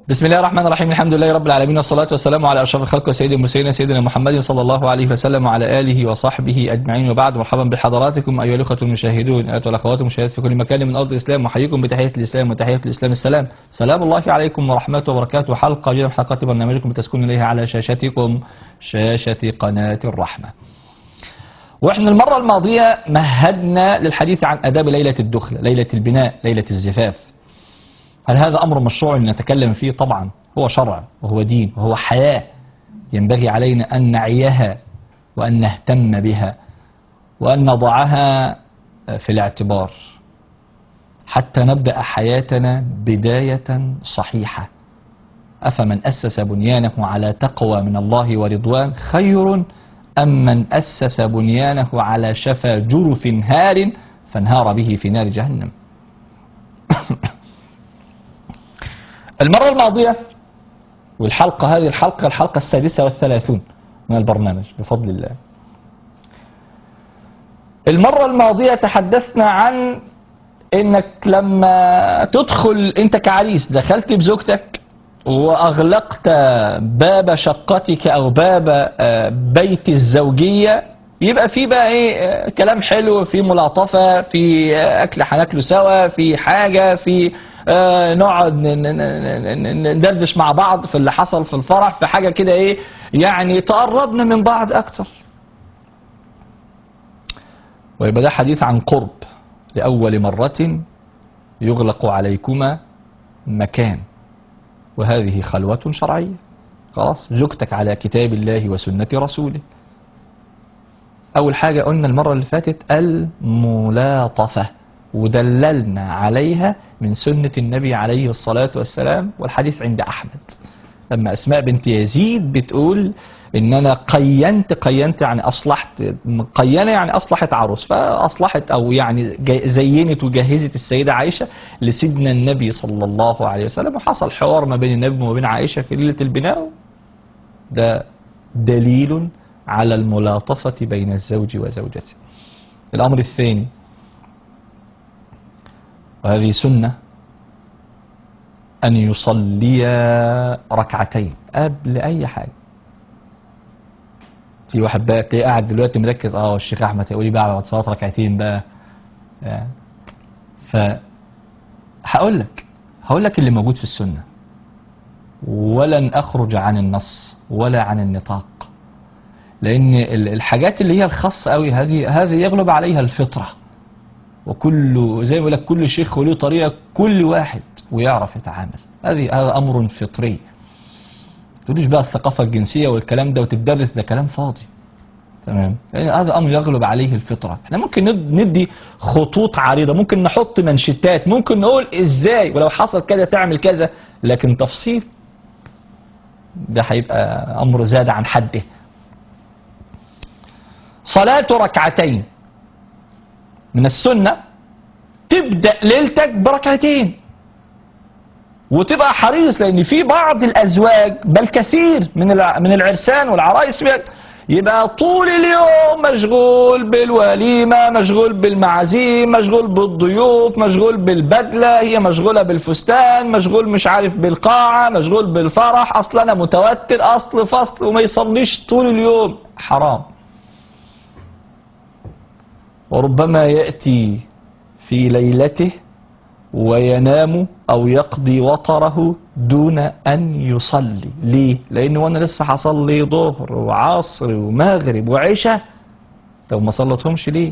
بسم الله الرحمن الرحيم الحمد لله رب العالمين والصلاة والسلام على أشرف الخلق وسيد المرسلين سيدنا محمد صلى الله عليه وسلم وعلى آله وصحبه أجمعين وبعد مرحبا بحضراتكم أيها الأخوة المشاهدون أيها الأخوات المشاهدات في كل مكان من أرض الإسلام وحييكم بتحية الإسلام وتحية الإسلام السلام سلام الله عليكم ورحمته وبركاته حلقة جديدة من حلقات برنامجكم تسكن إليها على شاشتكم شاشة قناة الرحمة واحنا المرة الماضية مهدنا للحديث عن أداب ليلة الدخلة ليلة البناء ليلة الزفاف هل هذا أمر مشروع نتكلم فيه طبعا هو شرع وهو دين وهو حياة ينبغي علينا أن نعيها وأن نهتم بها وأن نضعها في الاعتبار حتى نبدأ حياتنا بداية صحيحة أفمن أسس بنيانه على تقوى من الله ورضوان خير أم من أسس بنيانه على شفا جرف هار فانهار به في نار جهنم المرة الماضية والحلقة هذه الحلقة الحلقة السادسة والثلاثون من البرنامج بفضل الله المرة الماضية تحدثنا عن انك لما تدخل انت كعريس دخلت بزوجتك واغلقت باب شقتك او باب بيت الزوجية يبقى في بقى ايه كلام حلو في ملاطفة في اكل هناكله سوا في حاجة في آه نقعد ندردش مع بعض في اللي حصل في الفرح في حاجة كده ايه يعني تقربنا من بعض اكتر ويبقى ده حديث عن قرب لأول مرة يغلق عليكما مكان وهذه خلوة شرعية خلاص زوجتك على كتاب الله وسنة رسوله أول حاجة قلنا المرة اللي فاتت الملاطفة ودللنا عليها من سنة النبي عليه الصلاة والسلام والحديث عند أحمد لما أسماء بنت يزيد بتقول إن أنا قينت قينت يعني أصلحت قينة يعني أصلحت عروس فأصلحت أو يعني زينت وجهزت السيدة عائشة لسيدنا النبي صلى الله عليه وسلم وحصل حوار ما بين النبي وما بين عائشة في ليلة البناء ده دليل على الملاطفة بين الزوج وزوجته الأمر الثاني وهذه سنة أن يصلي ركعتين قبل أي حاجة في واحد بقى تلاقيه قاعد دلوقتي مركز اه الشيخ أحمد هيقول لي بقى بعد صلاة ركعتين بقى يعني ف هقول لك هقول لك اللي موجود في السنة ولن أخرج عن النص ولا عن النطاق لأن الحاجات اللي هي الخاصة قوي هذه هذه يغلب عليها الفطرة وكل زي ما لك كل شيخ وله طريقة كل واحد ويعرف يتعامل هذه هذا أمر فطري تقوليش بقى الثقافة الجنسية والكلام ده وتدرس ده كلام فاضي تمام يعني هذا أمر يغلب عليه الفطرة احنا ممكن ندي خطوط عريضة ممكن نحط منشتات ممكن نقول ازاي ولو حصل كذا تعمل كذا لكن تفصيل ده هيبقى أمر زاد عن حده صلاة ركعتين من السنة تبدأ ليلتك بركعتين وتبقى حريص لأن في بعض الأزواج بل كثير من من العرسان والعرايس يبقى طول اليوم مشغول بالوليمة مشغول بالمعازيم مشغول بالضيوف مشغول بالبدلة هي مشغولة بالفستان مشغول مش عارف بالقاعة مشغول بالفرح أصلا أنا متوتر أصل فصل وما يصليش طول اليوم حرام وربما يأتي في ليلته وينام أو يقضي وطره دون أن يصلي ليه؟ لأنه وأنا لسه هصلي ظهر وعصر ومغرب وعشاء طب ما صلتهمش ليه؟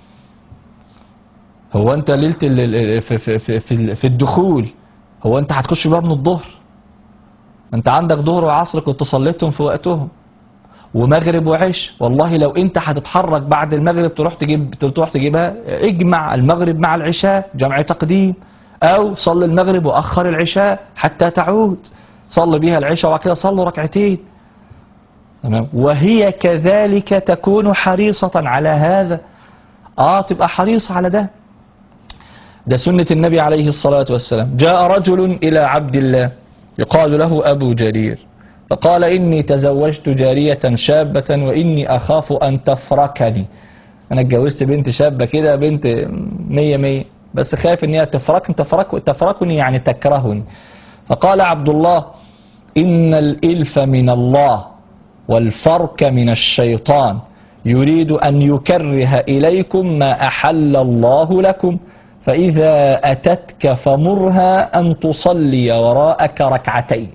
هو أنت ليلة في, في, في, في, في الدخول هو أنت هتخش بقى من الظهر أنت عندك ظهر وعصر كنت صليتهم في وقتهم ومغرب وعش والله لو انت هتتحرك بعد المغرب تروح تجيب تروح تجيبها اجمع المغرب مع العشاء جمع تقديم او صلي المغرب واخر العشاء حتى تعود صلي بها العشاء وبعد كده صلوا ركعتين تمام وهي كذلك تكون حريصة على هذا اه تبقى حريصة على ده ده سنة النبي عليه الصلاة والسلام جاء رجل إلى عبد الله يقال له أبو جرير فقال إني تزوجت جارية شابة وإني أخاف أن تفركني أنا اتجوزت بنت شابة كده بنت مية مية بس خايف إن هي تفركني تفرك تفركني يعني تكرهني فقال عبد الله إن الإلف من الله والفرك من الشيطان يريد أن يكره إليكم ما أحل الله لكم فإذا أتتك فمرها أن تصلي وراءك ركعتين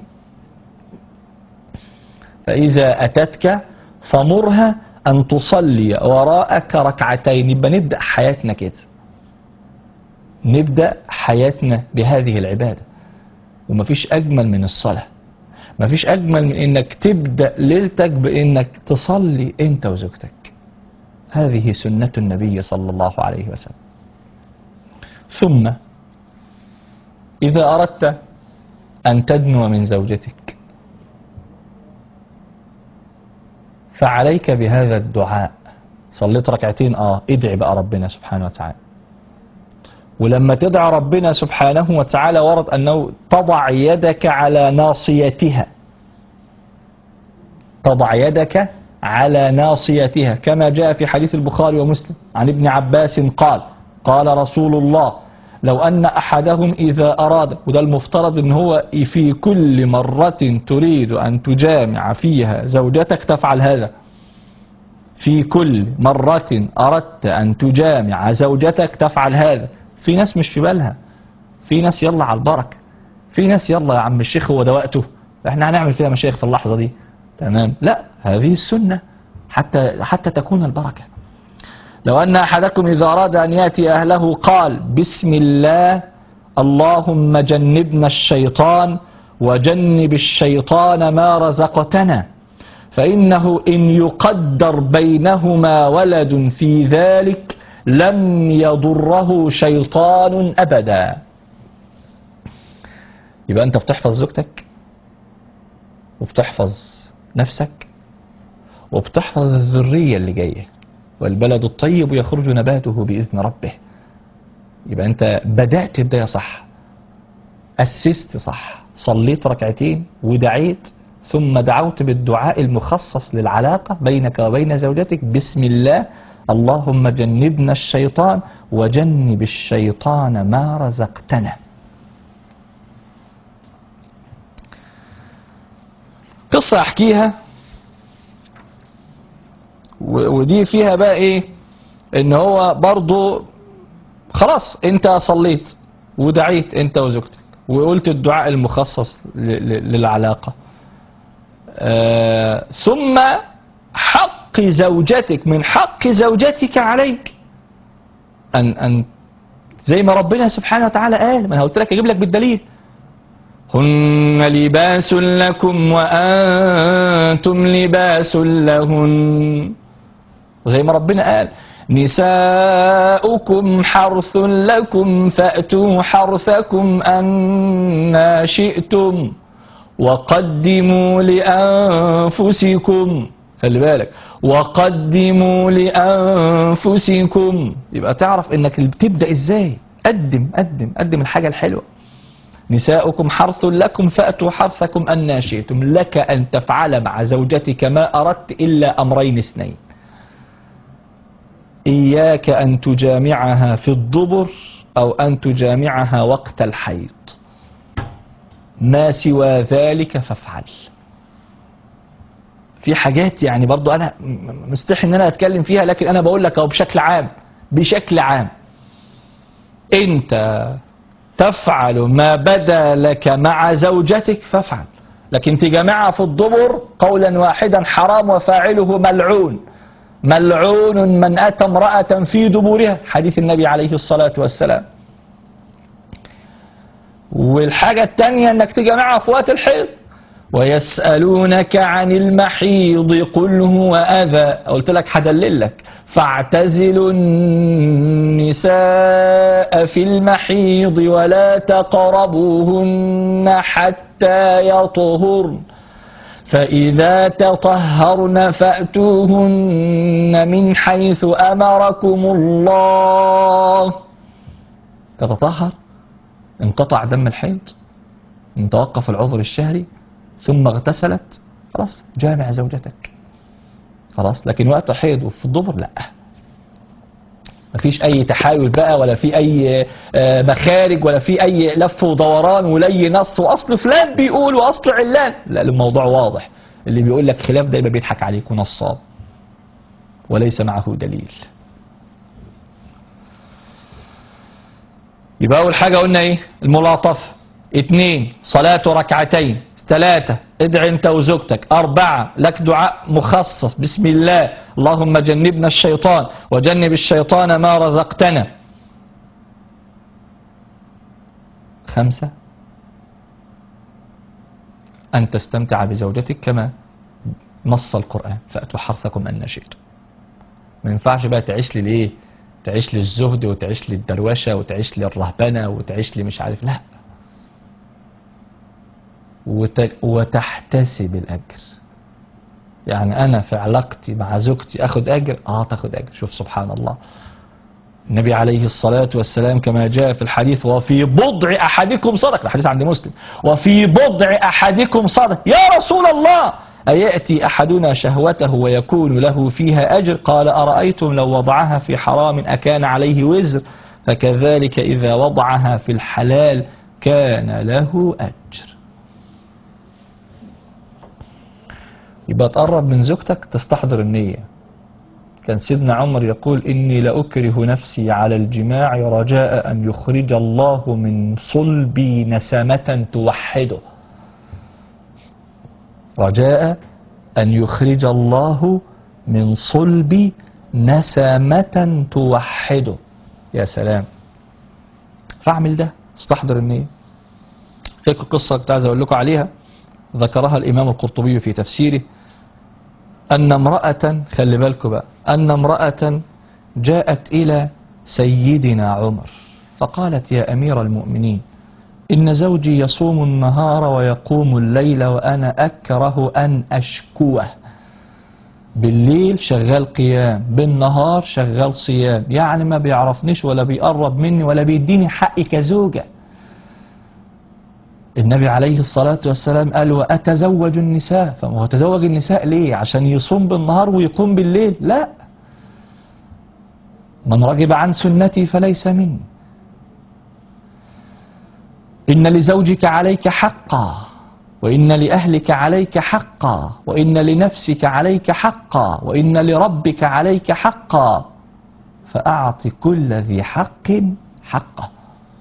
فإذا أتتك فمرها أن تصلي وراءك ركعتين يبقى نبدأ حياتنا كده نبدأ حياتنا بهذه العبادة ومفيش أجمل من الصلاة مفيش أجمل من إنك تبدأ ليلتك بإنك تصلي أنت وزوجتك هذه سنة النبي صلى الله عليه وسلم ثم إذا أردت أن تدنو من زوجتك فعليك بهذا الدعاء صليت ركعتين آه ادعي بقى ربنا سبحانه وتعالى ولما تدعى ربنا سبحانه وتعالى ورد أنه تضع يدك على ناصيتها تضع يدك على ناصيتها كما جاء في حديث البخاري ومسلم عن ابن عباس قال قال رسول الله لو أن أحدهم إذا أراد وده المفترض أن هو في كل مرة تريد أن تجامع فيها زوجتك تفعل هذا في كل مرة أردت أن تجامع زوجتك تفعل هذا في ناس مش في بالها في ناس يلا على البركة في ناس يلا يا عم الشيخ هو ده وقته احنا هنعمل فيها مشايخ في اللحظة دي تمام لا هذه السنة حتى حتى تكون البركة لو أن أحدكم إذا أراد أن يأتي أهله قال بسم الله اللهم جنبنا الشيطان وجنب الشيطان ما رزقتنا فإنه إن يقدر بينهما ولد في ذلك لم يضره شيطان أبدا يبقى أنت بتحفظ زوجتك وبتحفظ نفسك وبتحفظ الذرية اللي جاية والبلد الطيب يخرج نباته بإذن ربه يبقى أنت بدأت بداية صح أسست صح صليت ركعتين ودعيت ثم دعوت بالدعاء المخصص للعلاقة بينك وبين زوجتك بسم الله اللهم جنبنا الشيطان وجنب الشيطان ما رزقتنا قصة أحكيها و- ودي فيها بقى إيه إن هو برضو خلاص أنت صليت ودعيت أنت وزوجتك وقلت الدعاء المخصص ل- ل- للعلاقة آه ثم حق زوجتك من حق زوجتك عليك أن أن زي ما ربنا سبحانه وتعالى قال ما أنا قلت لك أجيب لك بالدليل هن لباس لكم وأنتم لباس لهن وزي ما ربنا قال نساؤكم حرث لكم فأتوا حرثكم أنا شئتم وقدموا لأنفسكم خلي بالك وقدموا لأنفسكم يبقى تعرف انك بتبدأ ازاي قدم قدم قدم الحاجة الحلوة نساؤكم حرث لكم فأتوا حرثكم أن شئتم لك أن تفعل مع زوجتك ما أردت إلا أمرين اثنين إياك أن تجامعها في الضبر أو أن تجامعها وقت الحيض ما سوى ذلك فافعل في حاجات يعني برضو أنا م- مستحي أن أنا أتكلم فيها لكن أنا بقول لك أهو بشكل عام بشكل عام أنت تفعل ما بدا لك مع زوجتك فافعل لكن تجمعها في الضبر قولا واحدا حرام وفاعله ملعون ملعون من أتى امرأة في دبورها حديث النبي عليه الصلاة والسلام والحاجة التانية انك تجمعها في وقت الحيض ويسألونك عن المحيض قل هو أذى قلت لك هدلل لك فاعتزلوا النساء في المحيض ولا تقربوهن حتى يطهرن فإذا تطهرن فأتوهن من حيث أمركم الله تتطهر انقطع دم الحيض توقف العذر الشهري ثم اغتسلت خلاص جامع زوجتك خلاص لكن وقت حيض وفي الظهر لا مفيش اي تحايل بقى ولا في اي آه، مخارج ولا في اي لف ودوران ولي نص واصل فلان بيقول واصل علان لا الموضوع واضح اللي بيقول لك خلاف ده يبقى بيضحك عليك ونصاب وليس معه دليل يبقى اول حاجة قلنا ايه الملاطفة اتنين صلاة ركعتين ثلاثة ادعي انت وزوجتك أربعة لك دعاء مخصص بسم الله اللهم جنبنا الشيطان وجنب الشيطان ما رزقتنا خمسة أن تستمتع بزوجتك كما نص القرآن فأتوا حرثكم أن شئتم ما ينفعش بقى تعيش لي ليه تعيش للزهد وتعيش للدروشة وتعيش للرهبنة وتعيش لي مش عارف لا وت- وتحتسب الأجر يعني أنا في علاقتي مع زوجتي أخد أجر آه تاخد أجر شوف سبحان الله النبي عليه الصلاة والسلام كما جاء في الحديث وفي بضع أحدكم صدق الحديث عند مسلم وفي بضع أحدكم صدق يا رسول الله أيأتي أحدنا شهوته ويكون له فيها أجر قال أرأيتم لو وضعها في حرام أكان عليه وزر فكذلك إذا وضعها في الحلال كان له أجر يبقى تقرب من زوجتك تستحضر النية كان سيدنا عمر يقول إني لأكره نفسي على الجماع رجاء أن يخرج الله من صلبي نسمة توحده رجاء أن يخرج الله من صلبي نسمة توحده يا سلام فاعمل ده استحضر النية فيكم قصة كنت عايز أقول لكم عليها ذكرها الإمام القرطبي في تفسيره أن امرأة خلي بالكم بقى أن امرأة جاءت إلى سيدنا عمر فقالت يا أمير المؤمنين إن زوجي يصوم النهار ويقوم الليل وأنا أكره أن أشكوه بالليل شغال قيام بالنهار شغال صيام يعني ما بيعرفنيش ولا بيقرب مني ولا بيديني حقي كزوجة النبي عليه الصلاة والسلام قال وأتزوج النساء فهو تزوج النساء ليه عشان يصوم بالنهار ويقوم بالليل لا من رغب عن سنتي فليس مني إن لزوجك عليك حقا وإن لأهلك عليك حقا وإن لنفسك عليك حقا وإن لربك عليك حقا فأعط كل ذي حق حقه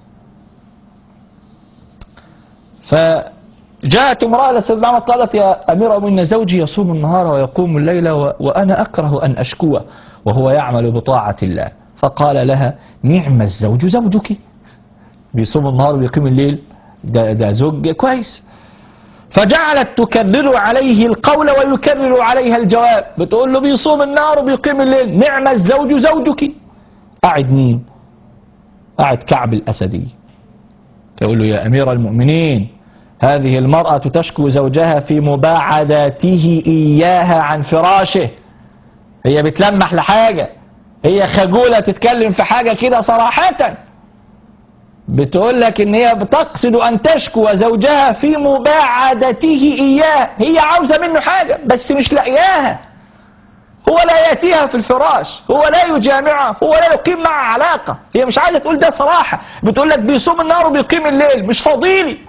فجاءت امرأة لسيدنا عمر قالت يا أمير المؤمنين زوجي يصوم النهار ويقوم الليل و- وأنا أكره أن أشكوه وهو يعمل بطاعة الله فقال لها نعم الزوج زوجك بيصوم النهار ويقيم الليل ده, ده زوج كويس فجعلت تكرر عليه القول ويكرر عليها الجواب بتقول له بيصوم النهار وبيقيم الليل نعم الزوج زوجك قاعد مين قاعد كعب الأسدي يقول له يا أمير المؤمنين هذه المرأة تشكو زوجها في مباعداته إياها عن فراشه هي بتلمح لحاجة هي خجولة تتكلم في حاجة كده صراحة بتقول لك ان هي بتقصد ان تشكو زوجها في مباعدته اياه هي عاوزة منه حاجة بس مش لاقياها هو لا يأتيها في الفراش هو لا يجامعها هو لا يقيم معها علاقة هي مش عايزة تقول ده صراحة بتقول لك بيصوم النهار وبيقيم الليل مش فاضيلي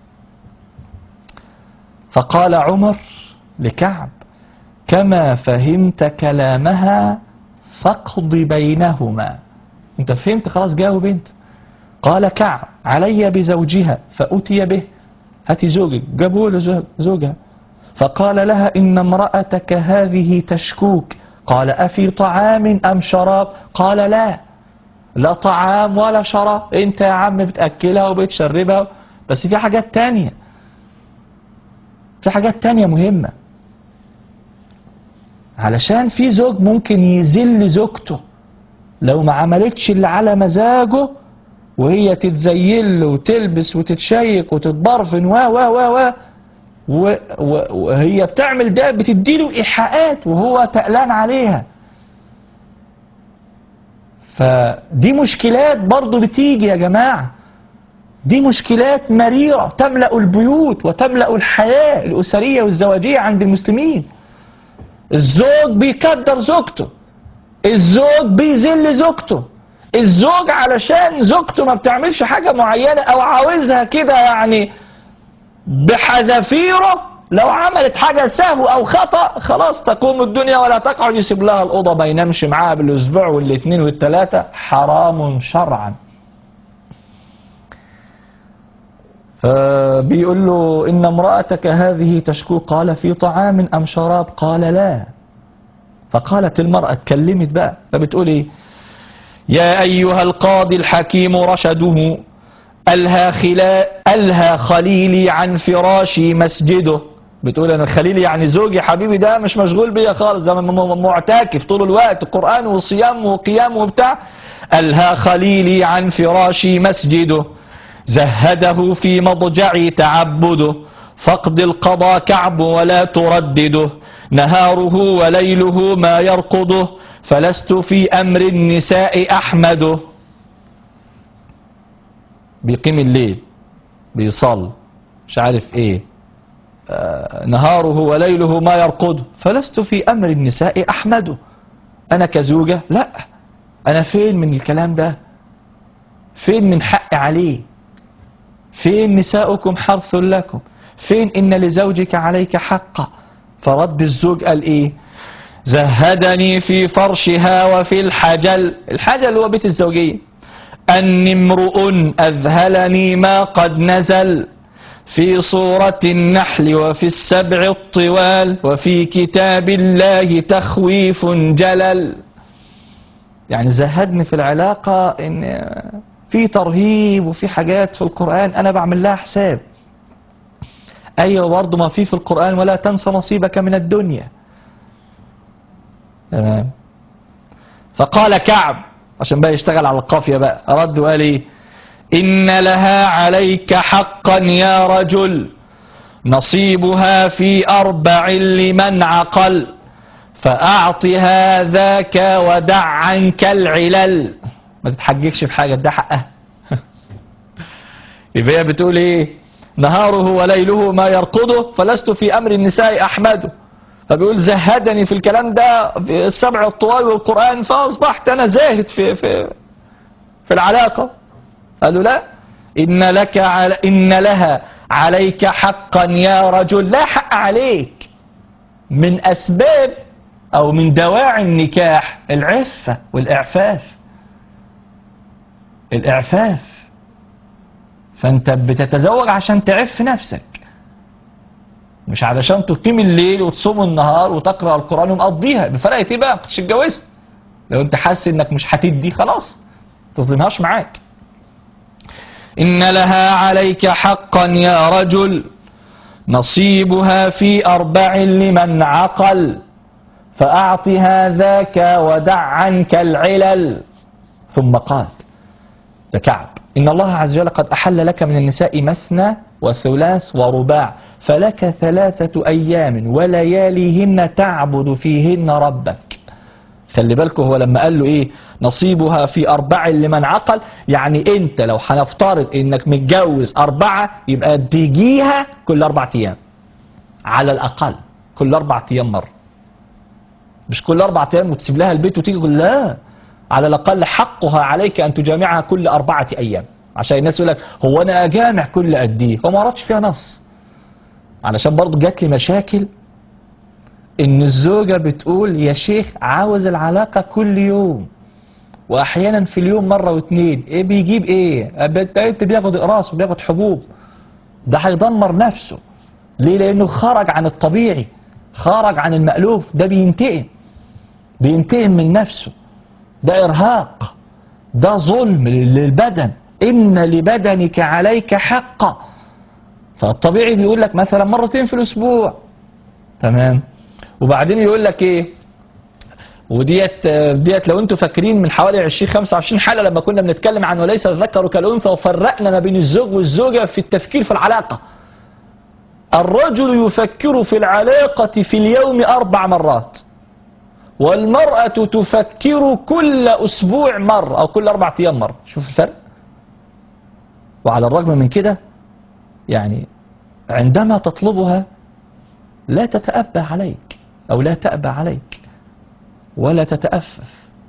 فقال عمر لكعب كما فهمت كلامها فاقض بينهما انت فهمت خلاص جاوب انت قال كعب علي بزوجها فأتي به هاتي زوجك جابوا له زوج- زوجها فقال لها إن امرأتك هذه تشكوك قال أفي طعام أم شراب قال لا لا طعام ولا شراب انت يا عم بتأكلها وبتشربها بس في حاجات تانية في حاجات تانية مهمة علشان في زوج ممكن يذل زوجته لو ما عملتش اللي على مزاجه وهي تتزين له وتلبس وتتشيك وتتبرفن و و و و و- و- وهي بتعمل ده بتديله إيحاءات وهو تقلان عليها فدي مشكلات برضو بتيجي يا جماعة دي مشكلات مريرة تملأ البيوت وتملأ الحياة الأسرية والزواجية عند المسلمين الزوج بيكدر زوجته الزوج بيذل زوجته الزوج علشان زوجته ما بتعملش حاجة معينة او عاوزها كده يعني بحذافيره لو عملت حاجة سهو او خطأ خلاص تقوم الدنيا ولا تقعد يسيب لها الأوضة ما ينامش معاها بالأسبوع والاثنين والثلاثة حرام شرعا فبيقول له إن امرأتك هذه تشكو قال في طعام أم شراب قال لا فقالت المرأة اتكلمت بقى فبتقول ايه يا أيها القاضي الحكيم رشده ألهى, خلا ألهى خليلي عن فراشي مسجده بتقول أنا خليلي يعني زوجي حبيبي ده مش مشغول بيا خالص ده معتكف طول الوقت قرآن وصيام وقيام وبتاع ألهى خليلي عن فراشي مسجده زهده في مضجعي تعبده فاقض القضى كعب ولا تردده نهاره وليله ما يرقده فلست في أمر النساء أحمده بيقيم الليل بيصل مش عارف ايه آه نهاره وليله ما يرقده فلست في أمر النساء أحمده أنا كزوجة لا أنا فين من الكلام ده فين من حق عليه فين نساؤكم حرث لكم فين إن لزوجك عليك حقا فرد الزوج قال إيه زهدني في فرشها وفي الحجل الحجل هو بيت الزوجية أني امرؤ أذهلني ما قد نزل في صورة النحل وفي السبع الطوال وفي كتاب الله تخويف جلل يعني زهدني في العلاقة إن في ترهيب وفي حاجات في القرآن أنا بعمل لها حساب أيوة برضه ما في في القرآن ولا تنسى نصيبك من الدنيا تمام فقال كعب عشان بقى يشتغل على القافية بقى رد وقال ايه إن لها عليك حقا يا رجل نصيبها في أربع لمن عقل فأعطها ذاك ودع عنك العلل ما تتحججش في حاجة ده حقها يبقى هي بتقول ايه نهاره وليله ما يرقده فلست في أمر النساء أحمده فبيقول زهدني في الكلام ده في السبع الطوال والقرآن فأصبحت أنا زاهد في, في, في العلاقة قالوا لا إن, لك على إن لها عليك حقا يا رجل لا حق عليك من أسباب أو من دواعي النكاح العفة والإعفاف الإعفاف فأنت بتتزوج عشان تعف نفسك مش علشان تقيم الليل وتصوم النهار وتقرأ القرآن ومقضيها بفرقت ايه بقى ما كنتش اتجوزت لو انت حاسس انك مش هتدي خلاص تظلمهاش معاك إن لها عليك حقا يا رجل نصيبها في أربع لمن عقل فأعطها ذاك ودع عنك العلل ثم قال لكعب إن الله عز وجل قد أحل لك من النساء مثنى وثلاث ورباع فلك ثلاثة أيام ولياليهن تعبد فيهن ربك خلي بالكم هو لما قال له ايه نصيبها في أربع لمن عقل يعني انت لو هنفترض انك متجوز أربعة يبقى تجيها كل أربع أيام على الأقل كل أربع أيام مرة مش كل أربع أيام وتسيب لها البيت وتيجي تقول لا على الأقل حقها عليك أن تجامعها كل أربعة أيام عشان الناس يقول لك هو أنا أجامع كل قد إيه هو ما رادش فيها نص علشان برضه جات لي مشاكل ان الزوجة بتقول يا شيخ عاوز العلاقة كل يوم واحيانا في اليوم مرة واتنين ايه بيجيب ايه انت بياخد اقراص وبياخد حبوب ده هيدمر نفسه ليه لانه خرج عن الطبيعي خرج عن المألوف ده بينتقم بينتقم من نفسه ده ارهاق ده ظلم للبدن ان لبدنك عليك حقا فالطبيعي بيقول لك مثلا مرتين في الاسبوع تمام وبعدين يقول لك ايه وديت ديت لو انتم فاكرين من حوالي 20 25 حلقه لما كنا بنتكلم عن وليس الذكر كالانثى وفرقنا ما بين الزوج والزوجه في التفكير في العلاقه الرجل يفكر في العلاقه في اليوم اربع مرات والمراه تفكر كل اسبوع مره او كل اربع ايام مره شوف الفرق وعلى الرغم من كده يعني عندما تطلبها لا تتأبى عليك أو لا تأبى عليك ولا تتأفف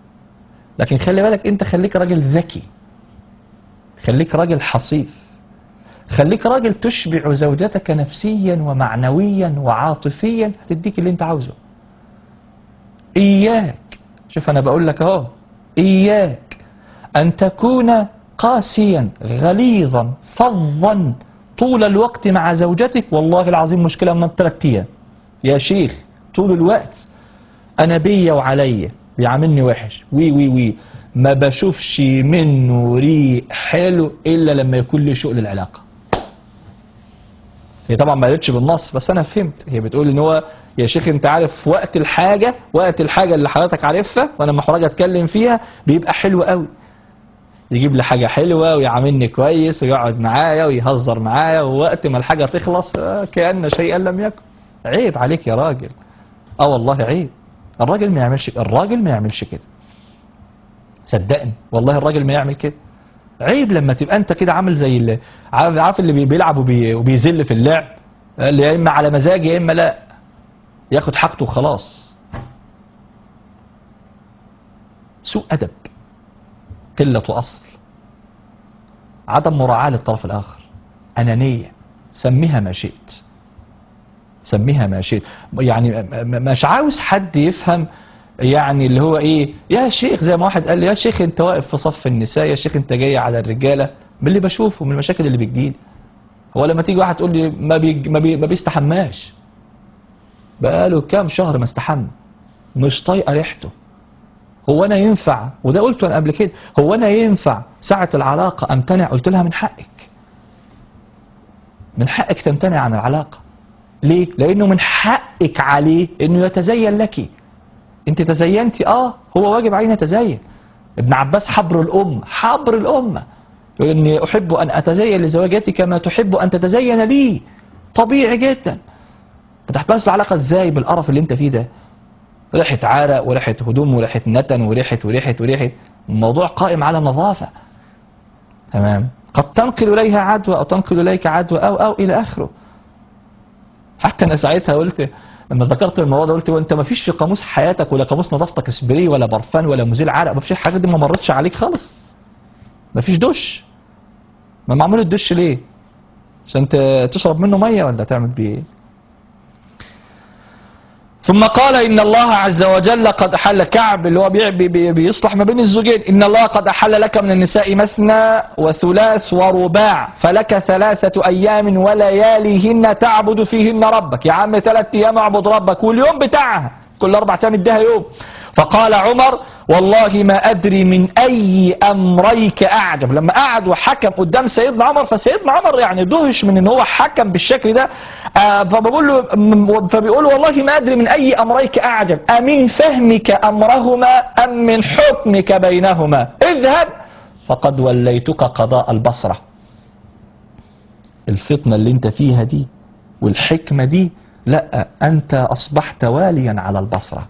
لكن خلي بالك انت خليك راجل ذكي خليك راجل حصيف خليك راجل تشبع زوجتك نفسيا ومعنويا وعاطفيا هتديك اللي انت عاوزه اياك شوف انا بقول لك اهو اياك ان تكون قاسيا غليظا فظا طول الوقت مع زوجتك والله العظيم مشكلة من ثلاث ايام يا شيخ طول الوقت انا بيا وعليا بيعاملني وحش وي وي وي ما بشوفش منه ريق حلو الا لما يكون لي شوق للعلاقه هي طبعا ما قالتش بالنص بس انا فهمت هي بتقول ان هو يا شيخ انت عارف وقت الحاجه وقت الحاجه اللي حضرتك عارفها وانا محرج اتكلم فيها بيبقى حلو قوي يجيب لي حاجه حلوه ويعاملني كويس ويقعد معايا ويهزر معايا ووقت ما الحاجه تخلص آه، كأن شيئا لم يكن عيب عليك يا راجل اه والله عيب الراجل ما يعملش الراجل ما يعملش كده صدقني والله الراجل ما يعمل كده عيب لما تبقى انت كده عامل زي اللي عارف عارف اللي بي- بيلعب وبي- وبيذل في اللعب اللي يا اما على مزاج يا اما لا ياخد حاجته وخلاص سوء ادب قله اصل عدم مراعاه للطرف الاخر انانيه سميها ما شئت سميها ما شئت يعني م- م- مش عاوز حد يفهم يعني اللي هو ايه يا شيخ زي ما واحد قال لي يا شيخ انت واقف في صف النساء يا شيخ انت جاي على الرجاله من اللي بشوفه من المشاكل اللي بتجيلي هو لما تيجي واحد تقول لي ما بي ما, بي ما بيستحماش بقاله كام شهر ما استحمى مش طايقه ريحته هو انا ينفع وده قلته انا قبل كده هو انا ينفع ساعه العلاقه امتنع قلت لها من حقك من حقك تمتنع عن العلاقه ليه لانه من حقك عليه انه يتزين لك انت تزينتي اه هو واجب علينا نتزين ابن عباس حبر الامه حبر الامه يقول اني احب ان اتزين لزوجتي كما تحب ان تتزين لي طبيعي جدا ما تحبس العلاقه ازاي بالقرف اللي انت فيه ده ريحه عرق وريحه هدوم وريحه نتن وريحه وريحه وريحه الموضوع قائم على نظافه تمام قد تنقل اليها عدوى او تنقل اليك عدوى او او الى اخره حتى انا ساعتها قلت لما ذكرت الموضوع ده قلت وانت ما فيش في قاموس حياتك ولا قاموس نظافتك سبراي ولا برفان ولا مزيل عرق ما فيش الحاجات دي ما مرتش عليك خالص ما فيش دش ما معمول الدش ليه عشان ت- تشرب منه ميه ولا تعمل بيه ايه ثم قال إن الله عز وجل قد أحل كعب اللي هو بي بي بي بيصلح ما بين الزوجين إن الله قد أحل لك من النساء مثنى وثلاث ورباع فلك ثلاثة أيام ولياليهن تعبد فيهن ربك يا عم ثلاث أيام اعبد ربك واليوم بتاعها كل أربع أيام اديها يوم فقال عمر والله ما أدري من أي أمريك أعجب لما قعد وحكم قدام سيدنا عمر فسيدنا عمر يعني دهش من ان هو حكم بالشكل ده آه، فبقول له م- فبيقول له والله ما أدري من أي أمريك أعجب أمن فهمك أمرهما أم من حكمك بينهما اذهب فقد وليتك قضاء البصرة الفطنة اللي انت فيها دي والحكمة دي لا أنت أصبحت واليا على البصرة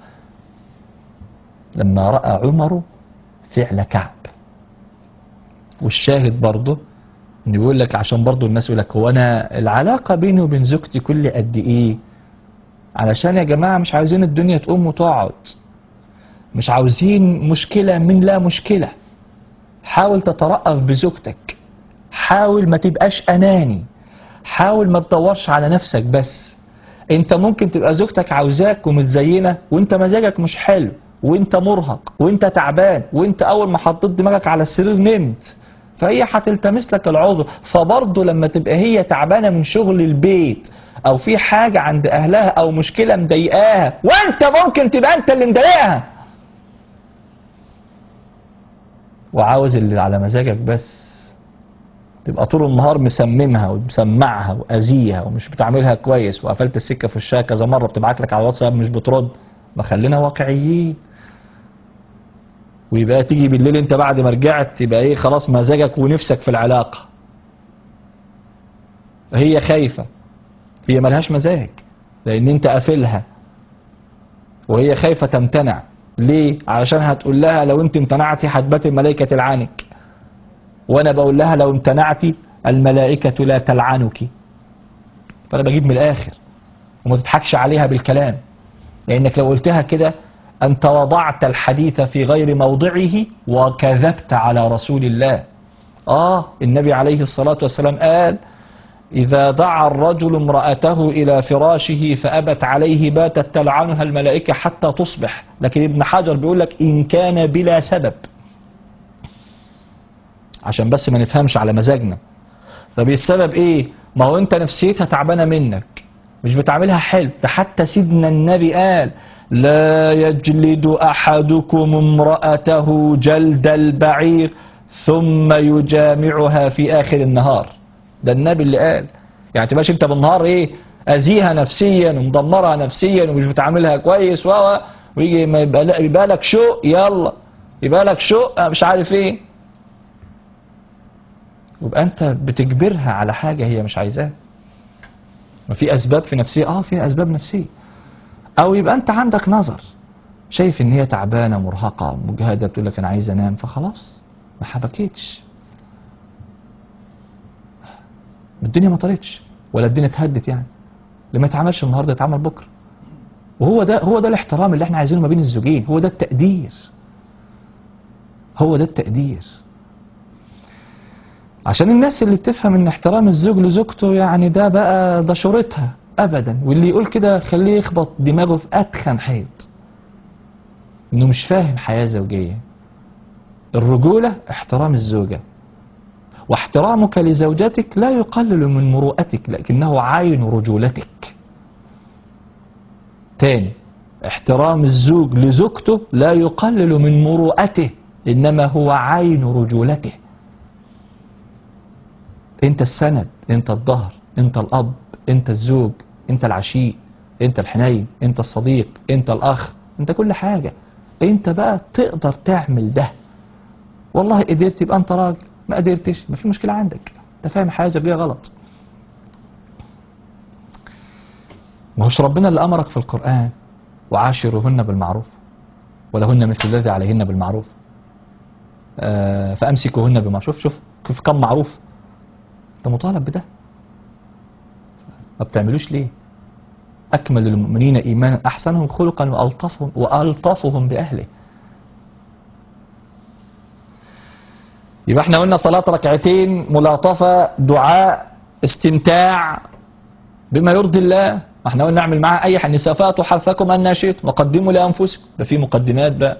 لما رأى عمر فعل كعب والشاهد برضه ان بيقول لك عشان برضه الناس يقول لك هو انا العلاقه بيني وبين زوجتي كل قد ايه علشان يا جماعه مش عاوزين الدنيا تقوم وتقعد مش عاوزين مشكله من لا مشكله حاول تترأف بزوجتك حاول ما تبقاش اناني حاول ما تدورش على نفسك بس انت ممكن تبقى زوجتك عاوزاك ومتزينه وانت مزاجك مش حلو وانت مرهق وانت تعبان وانت اول ما حطيت دماغك على السرير نمت فهي هتلتمس لك العذر فبرضه لما تبقى هي تعبانه من شغل البيت او في حاجه عند اهلها او مشكله مضايقاها وانت ممكن تبقى انت اللي مضايقها وعاوز اللي على مزاجك بس تبقى طول النهار مسممها ومسمعها واذيها ومش بتعملها كويس وقفلت السكه في وشها كذا مره بتبعت لك على الواتساب مش بترد ما خلينا واقعيين ويبقى تيجي بالليل انت بعد ما رجعت تبقى ايه خلاص مزاجك ونفسك في العلاقه هي خايفه هي ملهاش مزاج لان انت قافلها وهي خايفه تمتنع ليه علشان هتقول لها لو انت امتنعتي هتبات الملائكه تلعنك وانا بقول لها لو امتنعتي الملائكة لا تلعنك فانا بجيب من الاخر وما تضحكش عليها بالكلام لانك لو قلتها كده أنت وضعت الحديث في غير موضعه وكذبت على رسول الله آه النبي عليه الصلاة والسلام قال إذا دعا الرجل امرأته إلى فراشه فأبت عليه باتت تلعنها الملائكة حتى تصبح لكن ابن حجر بيقول لك إن كان بلا سبب عشان بس ما نفهمش على مزاجنا طب السبب ايه ما هو انت نفسيتها تعبانه منك مش بتعملها حلو ده حتى سيدنا النبي قال لا يجلد احدكم امراته جلد البعير ثم يجامعها في اخر النهار ده النبي اللي قال يعني تبقاش انت بالنهار ايه اذيها نفسيا ومدمرها نفسيا ومش بتعاملها كويس و ويجي ما يبقى يبقى لك شوق يلا يبقى لك شوق مش عارف ايه يبقى انت بتجبرها على حاجة هي مش عايزاها ما في اسباب في نفسية اه في اسباب نفسية او يبقى انت عندك نظر شايف ان هي تعبانة مرهقة مجهدة بتقول لك انا عايز انام فخلاص ما حبكتش الدنيا ما طارتش ولا الدنيا اتهدت يعني اللي ما يتعملش النهارده يتعمل بكره وهو ده هو ده الاحترام اللي احنا عايزينه ما بين الزوجين هو ده التقدير هو ده التقدير عشان الناس اللي بتفهم ان احترام الزوج لزوجته يعني ده بقى ده شورتها ابدا واللي يقول كده خليه يخبط دماغه في اتخن حيط انه مش فاهم حياة زوجية الرجولة احترام الزوجة واحترامك لزوجتك لا يقلل من مروءتك لكنه عين رجولتك تاني احترام الزوج لزوجته لا يقلل من مروءته إنما هو عين رجولته انت السند انت الظهر انت الأب انت الزوج انت العشيق انت الحنين انت الصديق انت الأخ انت كل حاجة انت بقى تقدر تعمل ده والله قدرت يبقى انت راجل ما قدرتش ما في مشكلة عندك انت فاهم حاجة زوجية غلط ما هوش ربنا اللي أمرك في القرآن وعاشرهن بالمعروف ولهن مثل الذي عليهن بالمعروف آه فأمسكوهن بالمعروف شوف شوف كيف كم معروف انت مطالب بده ما بتعملوش ليه أكمل المؤمنين إيمانا أحسنهم خلقا وألطفهم, وألطفهم بأهله يبقى احنا قلنا صلاة ركعتين ملاطفة دعاء استمتاع بما يرضي الله ما احنا قلنا نعمل معاها اي حاجه نسافات حرثكم ان شئتم وقدموا لانفسكم ده في مقدمات بقى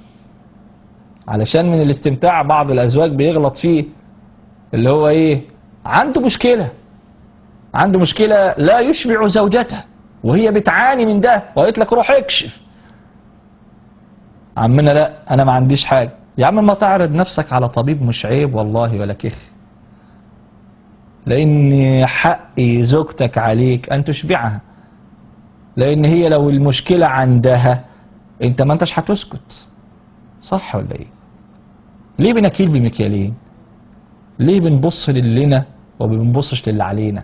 علشان من الاستمتاع بعض الازواج بيغلط فيه اللي هو ايه عنده مشكله عنده مشكله لا يشبع زوجته وهي بتعاني من ده وقالت لك روح اكشف عمنا لا انا ما عنديش حاجه يا عم ما تعرض نفسك على طبيب مش عيب والله ولا كخ لان حق زوجتك عليك ان تشبعها لان هي لو المشكلة عندها انت ما انتش هتسكت صح ولا ايه ليه بنكيل بمكيالين ليه بنبص للنا وما بنبصش للي علينا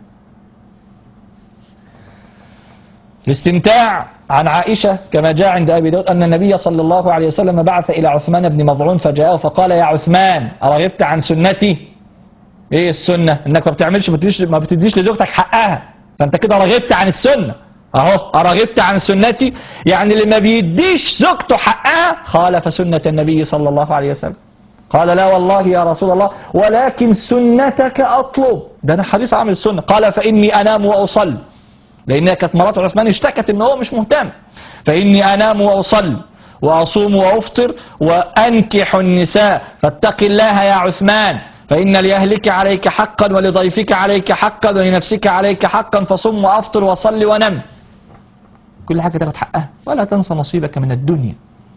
الاستمتاع عن عائشة كما جاء عند أبي داود أن النبي صلى الله عليه وسلم بعث إلى عثمان بن مضعون فجاءه فقال يا عثمان أرغبت عن سنتي ايه السنة انك ما بتعملش ما بتديش, ما بتديش لزوجتك حقها فانت كده رغبت عن السنة اهو رغبت عن سنتي يعني اللي ما بيديش زوجته حقها خالف سنة النبي صلى الله عليه وسلم قال لا والله يا رسول الله ولكن سنتك اطلب ده انا حديث عامل السنة قال فاني انام واصلي لانها كانت مرات عثمان اشتكت ان هو مش مهتم فاني انام واصلي واصوم وافطر وانكح النساء فاتق الله يا عثمان فإن لأهلك عليك حقا ولضيفك عليك حقا ولنفسك عليك حقا فصم وأفطر وصل ونم كل حاجة تاخد حقها ولا تنسى نصيبك من الدنيا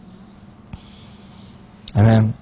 تمام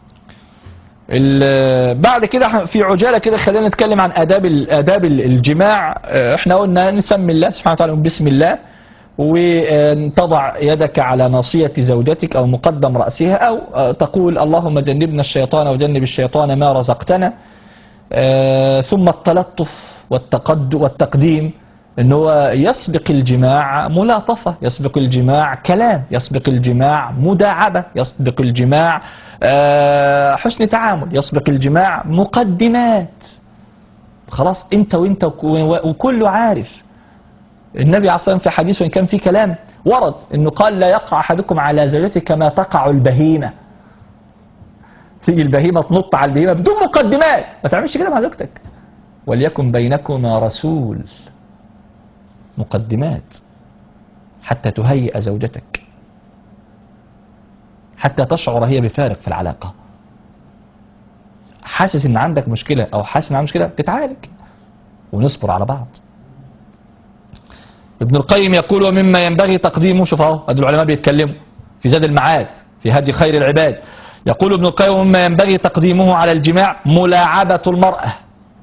بعد كده في عجالة كده خلينا نتكلم عن آداب آداب الجماع احنا قلنا نسمي الله سبحانه وتعالى بسم الله وتضع يدك على ناصية زوجتك أو مقدم رأسها أو تقول اللهم جنبنا الشيطان وجنب الشيطان ما رزقتنا ثم التلطف والتقد والتقديم ان هو يسبق الجماع ملاطفة يسبق الجماع كلام يسبق الجماع مداعبة يسبق الجماع حسن تعامل يسبق الجماع مقدمات خلاص انت وانت وكله عارف النبي عليه الصلاة والسلام في حديث وإن كان في كلام ورد انه قال لا يقع احدكم على زوجته كما تقع البهيمه تيجي البهيمه تنط على البهيمه بدون مقدمات ما تعملش كده مع زوجتك وليكن بينكما رسول مقدمات حتى تهيئ زوجتك حتى تشعر هي بفارق في العلاقه حاسس ان عندك مشكله او حاسس ان عندك مشكله تتعالج ونصبر على بعض ابن القيم يقول ومما ينبغي تقديمه شوف اهو ادي العلماء بيتكلموا في زاد المعاد في هدي خير العباد يقول ابن القيم ومما ينبغي تقديمه على الجماع ملاعبة المرأة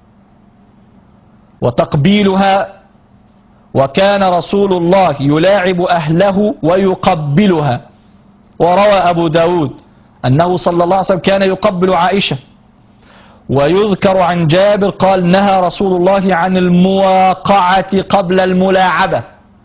وتقبيلها وكان رسول الله يلاعب أهله ويقبلها وروى أبو داود أنه صلى الله عليه وسلم كان يقبل عائشة ويذكر عن جابر قال نهى رسول الله عن المواقعة قبل الملاعبة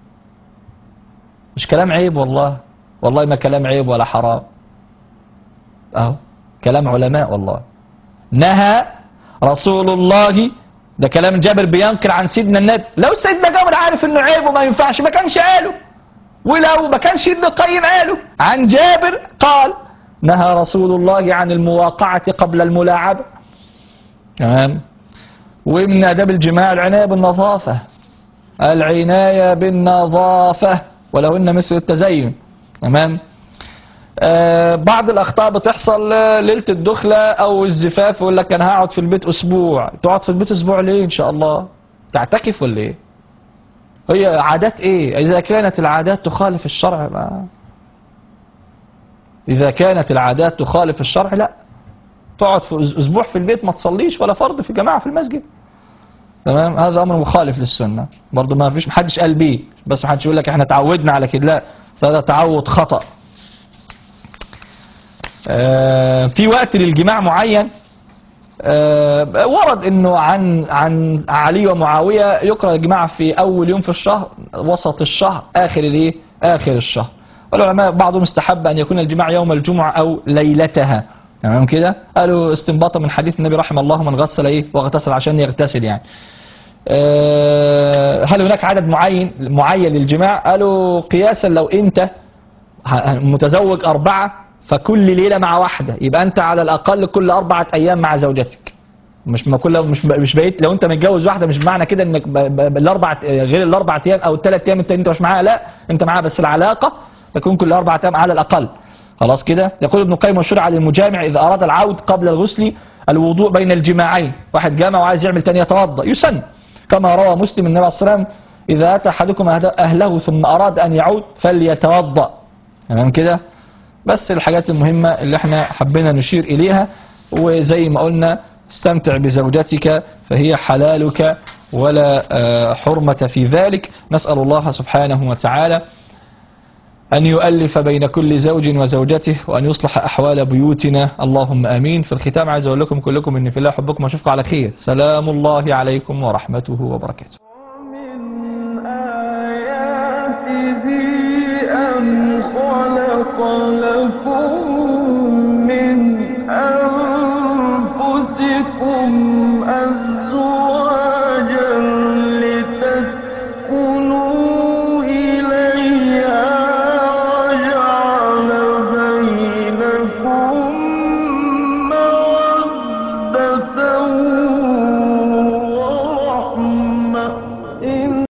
مش كلام عيب والله والله ما كلام عيب ولا حرام اهو كلام علماء والله نهى رسول الله ده كلام جابر بينقل عن سيدنا النبي لو سيدنا جابر عارف انه عيب وما ينفعش ما كانش قاله ولو ما كانش ابن القيم قاله عن جابر قال نهى رسول الله عن المواقعة قبل الملاعبة تمام ومن آداب الجماع العناية بالنظافة العناية بالنظافة ولو إن مثل التزين تمام آه بعض الأخطاء بتحصل آه، ليلة الدخلة أو الزفاف يقول لك أنا هقعد في البيت أسبوع تقعد في البيت أسبوع ليه إن شاء الله تعتكف ولا إيه هي عادات إيه إذا كانت العادات تخالف الشرع ما إذا كانت العادات تخالف الشرع لا تقعد في أس- اسبوع في البيت ما تصليش ولا فرض في جماعه في المسجد تمام هذا امر مخالف للسنه برضه ما فيش محدش قال بيه بس محدش يقول لك احنا تعودنا على كده لا فهذا تعود خطا آه، في وقت للجماع معين آه، ورد انه عن عن علي ومعاويه يكره الجماع في اول يوم في الشهر وسط الشهر اخر الايه اخر الشهر والعلماء بعضهم استحب ان يكون الجماع يوم الجمعه او ليلتها تمام كده قالوا استنباطا من حديث النبي رحم الله من غسل ايه واغتسل عشان يغتسل يعني آه، هل هناك عدد معين معين للجماع قالوا قياسا لو انت ه- متزوج أربعة فكل ليلة مع واحدة يبقى أنت على الأقل كل أربعة أيام مع زوجتك مش ما كل مش مش بقيت لو أنت متجوز واحدة مش معنى كده إنك ب- ب- بالأربع غير الأربع أيام أو الثلاث أيام أنت أنت مش معاها لا أنت معاها بس العلاقة تكون كل أربعة أيام على الأقل خلاص كده يقول ابن القيم وشرع للمجامع إذا أراد العود قبل الغسل الوضوء بين الجماعين واحد جامع وعايز يعمل تاني يتوضأ يسن كما روى مسلم النبي عليه الصلاة والسلام إذا أتى أحدكم أهد- أهله ثم أراد أن يعود فليتوضأ تمام كده بس الحاجات المهمة اللي احنا حبينا نشير إليها وزي ما قلنا استمتع بزوجتك فهي حلالك ولا آه، حرمة في ذلك نسأل الله سبحانه وتعالى أن يؤلف بين كل زوج وزوجته وأن يصلح أحوال بيوتنا اللهم آمين في الختام عايز أقول لكم كلكم إن في الله أحبكم وأشوفكم على خير سلام الله عليكم ورحمته وبركاته ومن آياته أن خلق لكم